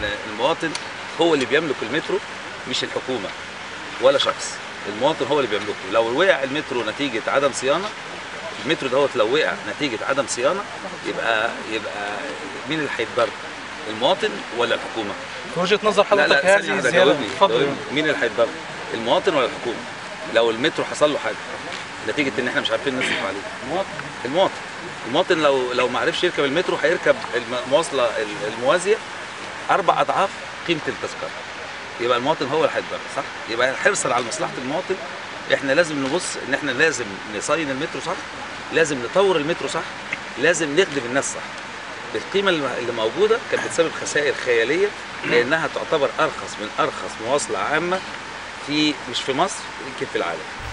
ان المواطن هو اللي بيملك المترو مش الحكومه ولا شخص المواطن هو اللي بيملكه لو وقع المترو نتيجه عدم صيانه المترو دوت لو وقع نتيجه عدم صيانه يبقى يبقى مين اللي هيتضرر المواطن ولا الحكومه في وجهه نظر لا لا حضرتك ثانية هذه واحدة، الزياده جاوبني اتفضل جاوبني. مين اللي هيتضرر المواطن ولا الحكومه لو المترو حصل له حاجه نتيجه ان احنا مش عارفين نصرف عليه المواطن المواطن المواطن لو لو ما عرفش يركب المترو هيركب المواصله ال- الموازيه اربع اضعاف قيمه التذكره يبقى المواطن هو اللي هيتضرر صح يبقى حرصا على مصلحه المواطن احنا لازم نبص ان احنا لازم نصين المترو صح لازم نطور المترو صح لازم نخدم الناس صح بالقيمه اللي اللي موجوده كانت بتسبب خسائر خياليه لانها تعتبر ارخص من ارخص مواصله عامه في مش في مصر يمكن في العالم